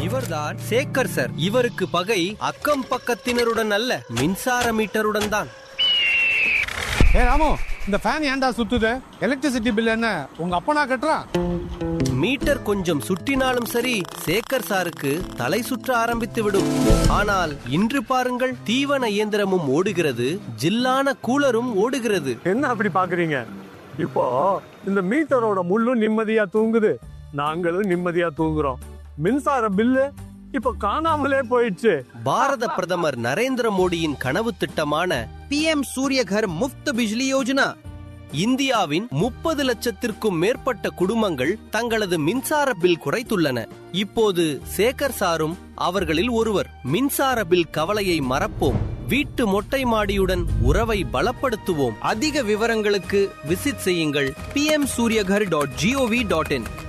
இவர்தான் சேகர் சார் இவருக்கு பகை அக்கம் பக்கத்தினருடன் அல்ல மின்சார மீட்டருடன் தான் ஏ ராமு இந்த ஃபேன் ஏன்டா சுத்துது எலக்ட்ரிசிட்டி பில் என்ன உங்க அப்பனா கட்டுறான் மீட்டர் கொஞ்சம் சுற்றினாலும் சரி சேகர் சாருக்கு தலை சுற்ற ஆரம்பித்து விடும் ஆனால் இன்று பாருங்கள் தீவன இயந்திரமும் ஓடுகிறது ஜில்லான கூலரும் ஓடுகிறது என்ன அப்படி பாக்குறீங்க இப்போ இந்த மீட்டரோட முள்ளும் நிம்மதியா தூங்குது நாங்களும் நிம்மதியா தூங்குறோம் மின்சார பில்லு இப்ப காணாமலே போயிடுச்சு பாரத பிரதமர் நரேந்திர மோடியின் கனவு திட்டமான पीएम सूर्य घर मुफ्त बिजली योजना இந்தியாவின் முப்பது லட்சத்திற்கும் மேற்பட்ட குடும்பங்கள் தங்களது மின்சார பில் குறைத்துள்ளன இப்போது சேகர் சாரும் அவர்களில் ஒருவர் மின்சார பில் கவலையை மறப்போம் வீட்டு மொட்டை மாடியுடன் உறவை பலப்படுத்துவோம் அதிக விவரங்களுக்கு விசிட் செய்யுங்கள் pmsuryaghar.gov.in